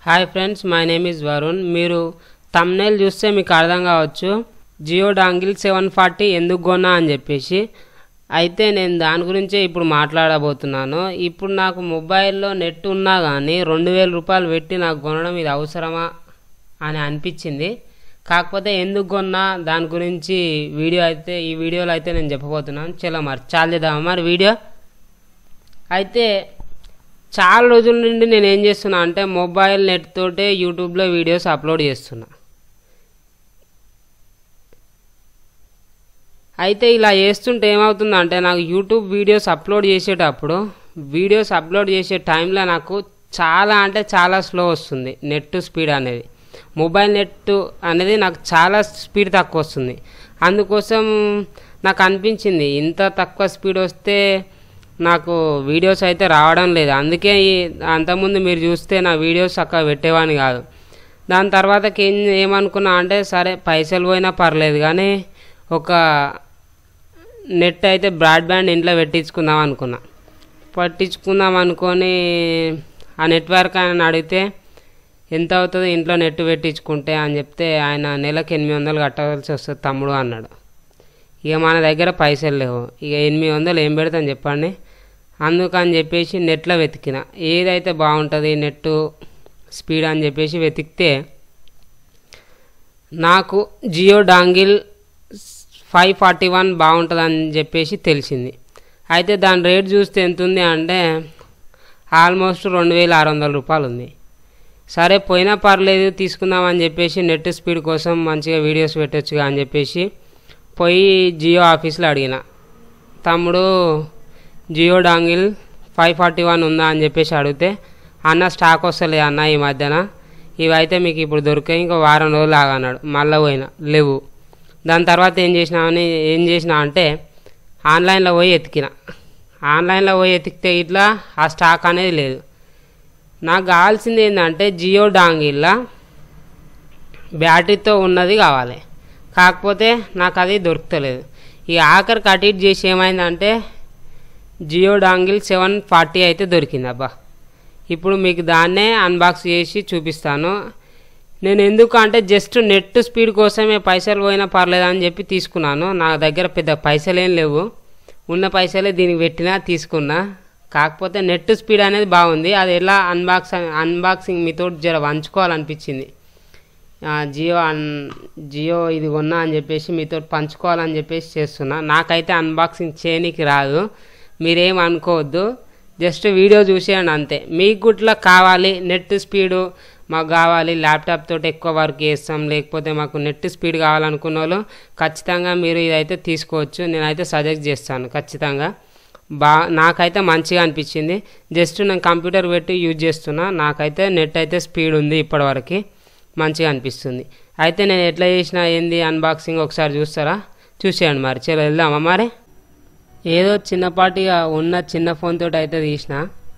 hi friends my name is Varun మీరు thumbnail చూస్తే మీకు అర్థం కావచ్చు జియో డాంగిల్ సెవెన్ ఫార్టీ ఎందుకు కొన్నా అని చెప్పేసి అయితే నేను దాని గురించే ఇప్పుడు మాట్లాడబోతున్నాను ఇప్పుడు నాకు మొబైల్లో నెట్ ఉన్నా కానీ రెండు వేల రూపాయలు పెట్టి నాకు కొనడం ఇది అవసరమా అని అనిపించింది కాకపోతే ఎందుకు కొన్నా దాని గురించి వీడియో అయితే ఈ వీడియోలో అయితే నేను చెప్పబోతున్నాను చలో మరి చాలు చేద్దామా మరి వీడియో అయితే చాలా రోజుల నుండి నేను ఏం చేస్తున్నా అంటే మొబైల్ నెట్ తోటే యూట్యూబ్లో వీడియోస్ అప్లోడ్ చేస్తున్నా అయితే ఇలా చేస్తుంటే ఏమవుతుందంటే నాకు యూట్యూబ్ వీడియోస్ అప్లోడ్ చేసేటప్పుడు వీడియోస్ అప్లోడ్ చేసే టైంలో నాకు చాలా అంటే చాలా స్లో వస్తుంది నెట్ స్పీడ్ అనేది మొబైల్ నెట్ అనేది నాకు చాలా స్పీడ్ తక్కువ వస్తుంది అందుకోసం నాకు అనిపించింది ఇంత తక్కువ స్పీడ్ వస్తే నాకు వీడియోస్ అయితే రావడం లేదు అందుకే ఈ- అంతకుముందు మీరు చూస్తే నా వీడియోస్ అక్కడ పెట్టేవాడిని కాదు దాని తర్వాత ఏం ఏమనుకున్నా అంటే సరే పైసలు పోయినా పర్లేదు కానీ ఒక నెట్ అయితే బ్రాడ్బ్యాండ్ ఇంట్లో పెట్టించుకుందాం అనుకున్నా పట్టించుకుందాం అనుకొని ఆ నెట్వర్క్ ఆయన అడిగితే ఎంత అవుతుంది ఇంట్లో నెట్ పెట్టించుకుంటే అని చెప్తే ఆయన నెలకు ఎనిమిది వందలు కట్టవలసి వస్తుంది తమ్ముడు అన్నాడు ఇక మన దగ్గర పైసలు లేవు ఇక ఎనిమిది వందలు ఏం పెడతాను చెప్పండి అందుకని చెప్పేసి నెట్లో వెతికిన ఏదైతే బాగుంటుంది నెట్ స్పీడ్ అని చెప్పేసి వెతికితే నాకు Jio dongle five forty one బాగుంటుంది అని చెప్పేసి తెలిసింది అయితే దాని రేట్ చూస్తే ఎంత ఉంది అంటే ఆల్మోస్ట్ రెండు వేల ఆరు వందల రూపాయలు ఉంది సరే పోయినా పర్లేదు తీసుకుందామని చెప్పేసి నెట్ స్పీడ్ కోసం మంచిగా వీడియోస్ పెట్టొచ్చుగా అని చెప్పేసి పోయి జియో ఆఫీస్లో అడిగిన తమ్ముడు Jio dongle five forty one ఉందా అని చెప్పేసి అడిగితే అన్న స్టాక్ వస్తలే అన్న ఈ మధ్యన ఇవైతే మీకు ఇప్పుడు దొరికాయి ఇంకో వారం రోజులు ఆగన్నాడు మళ్ళీ పోయినా లేవు దాని తర్వాత ఏం చేసినామని ఏం చేసినా అంటే ఆన్లైన్లో పోయి ఎతికిన ఆన్లైన్లో పోయి ఎతికితే ఇట్లా ఆ స్టాక్ అనేది లేదు నాకు కావాల్సింది ఏంటంటే జియో డాంగిల్లా బ్యాటరీతో ఉన్నది కావాలి కాకపోతే నాకు అది దొరుకుతలేదు ఈ ఆఖరికి అటు ఇటు చేసి ఏమైందంటే జియో డాంగిల్ సెవెన్ ఫార్టీ అయితే దొరికింది అబ్బా ఇప్పుడు మీకు దాన్నే అన్బాక్స్ చేసి చూపిస్తాను నేను ఎందుకు అంటే జస్ట్ నెట్ స్పీడ్ కోసమే పైసలు పోయినా పర్లేదు అని చెప్పి తీసుకున్నాను నా దగ్గర పెద్ద పైసలు ఏం లేవు ఉన్న పైసలే దీనికి పెట్టినా తీసుకున్నా కాకపోతే నెట్ స్పీడ్ అనేది బాగుంది అది ఎలా అన్బాక్స్ అన్బాక్సింగ్ మీతో జర పంచుకోవాలనిపించింది ఆ, జియో అన్ జియో ఇది కొన్నా అని చెప్పేసి మీతో పంచుకోవాలని చెప్పేసి చేస్తున్నా నాకైతే అన్బాక్సింగ్ చేయనీకి రాదు మీరేం అనుకోవద్దు జస్ట్ వీడియో చూసేయండి అంతే మీకు గుట్లా కావాలి నెట్ స్పీడు మాకు కావాలి ల్యాప్టాప్ తోటి ఎక్కువ వర్క్ చేస్తాం లేకపోతే మాకు నెట్ స్పీడ్ కావాలనుకున్న వాళ్ళు ఖచ్చితంగా మీరు ఇదైతే తీసుకోవచ్చు నేనైతే సజెస్ట్ చేస్తాను ఖచ్చితంగా బా నాకైతే మంచిగా అనిపించింది జస్ట్ నేను కంప్యూటర్ పెట్టి యూజ్ చేస్తున్నా నాకైతే నెట్ అయితే స్పీడ్ ఉంది ఇప్పటివరకు మంచిగా అనిపిస్తుంది అయితే నేను ఎట్లా చేసినా ఏంది అన్బాక్సింగ్ ఒకసారి చూస్తారా చూసేయండి మరి చలో వెళ్దామా మరి ఏదో చిన్నపాటిగా ఉన్న చిన్న ఫోన్ తోటి అయితే తీసిన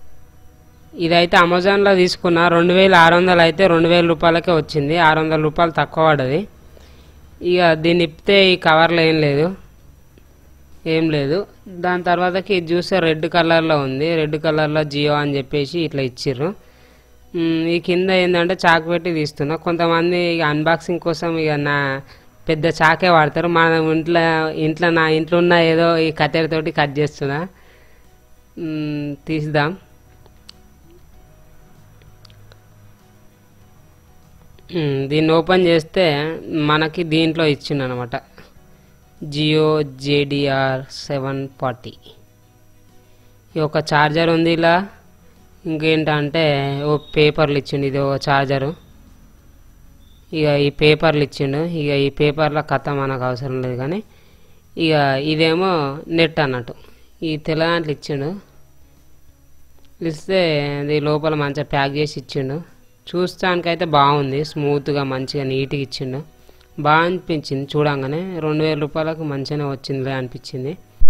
ఇదైతే అమెజాన్లో తీసుకున్న రెండు వేల ఆరు వందలు అయితే రెండు వేల రూపాయలకే వచ్చింది ఆరు వందల రూపాయలు తక్కువ పడ్డది ఇక దీన్ని ఇప్పితే ఈ కవర్లో ఏం లేదు ఏం లేదు దాని తర్వాతకి ఇది చూస్తే రెడ్ కలర్లో ఉంది రెడ్ కలర్లో జియో అని చెప్పేసి ఇట్లా ఇచ్చిర్రు మ్, ఈ కింద ఏంటంటే చాకు పెట్టి తీస్తున్నా కొంతమంది ఇక అన్బాక్సింగ్ కోసం ఇక నా పెద్ద చాకే వాడతారు మన ఇంట్లో ఇంట్లో నా ఇంట్లో ఉన్న ఏదో ఈ కత్తెరతోటి కట్ చేస్తున్నా మ్, తీద్దాం మ్, దీన్ని ఓపెన్ చేస్తే మనకి దీంట్లో ఇచ్చిండు అనమాట జియో జేడిఆర్ సెవెన్ ఫార్టీ ఈ ఒక చార్జర్ ఉంది ఇలా ఇంకేంటంటే ఓ పేపర్లు ఇచ్చిండు ఇది ఒక చార్జరు ఇక ఈ పేపర్లు ఇచ్చిండు ఇక ఈ పేపర్ల కథ మనకు అవసరం లేదు కానీ ఇక ఇదేమో నెట్ అన్నట్టు ఈ తెల్ల దాంట్లో ఇచ్చిండు ఇస్తే అది లోపల మంచిగా ప్యాక్ చేసి ఇచ్చిండు చూస్తానికైతే బాగుంది స్మూత్గా మంచిగా నీట్గా ఇచ్చిండు బాగా అనిపించింది చూడంగానే రెండు వేల రూపాయలకు మంచిగానే వచ్చిందిలే అనిపించింది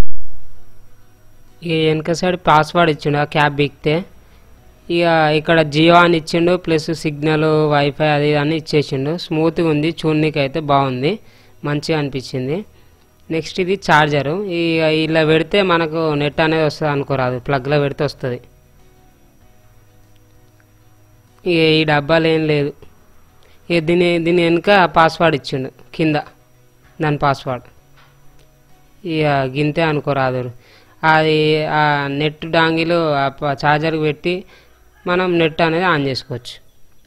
ఇక వెనక సైడ్ పాస్వర్డ్ ఇచ్చిండు ఆ క్యాబ్ బిక్తే ఇక ఇక్కడ జియో అని ఇచ్చిండు ప్లస్ సిగ్నల్ వైఫై అది ఇది అని ఇచ్చేసిండు స్మూత్గా ఉంది చూడనీకి అయితే బాగుంది మంచిగా అనిపించింది నెక్స్ట్ ఇది ఛార్జరు ఇక ఇలా పెడితే మనకు నెట్ అనేది వస్తుంది అనుకోరాదు ప్లగ్లో పెడితే వస్తుంది ఇక ఈ డబ్బాలు ఏం లేదు ఇక దీని దీని వెనుక పాస్వర్డ్ ఇచ్చిండు కింద దాని పాస్వర్డ్ ఇక గింతే అనుకోరాదు అది ఆ నెట్ డాంగిలు ఆ ప- ఛార్జర్కి పెట్టి మనం నెట్ అనేది ఆన్ చేసుకోవచ్చు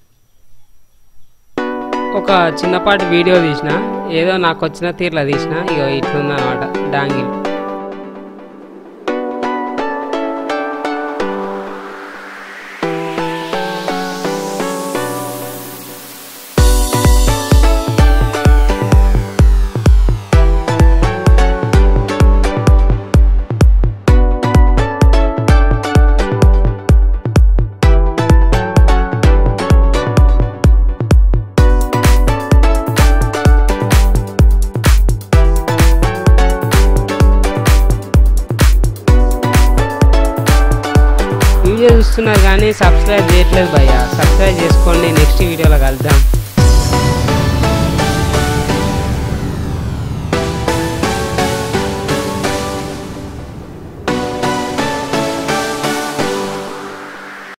ఒక చిన్నపాటి వీడియో తీసిన ఏదో నాకు వచ్చిన తీర్లా తీసిన ఇక ఇట్లుందనమాట డాంగిల్ వీడియో చూస్తున్నారు కానీ సబ్స్క్రైబ్ చేయట్లేదు భయ్య సబ్స్క్రైబ్ చేసుకోండి నెక్స్ట్ వీడియోలో కలుద్దాం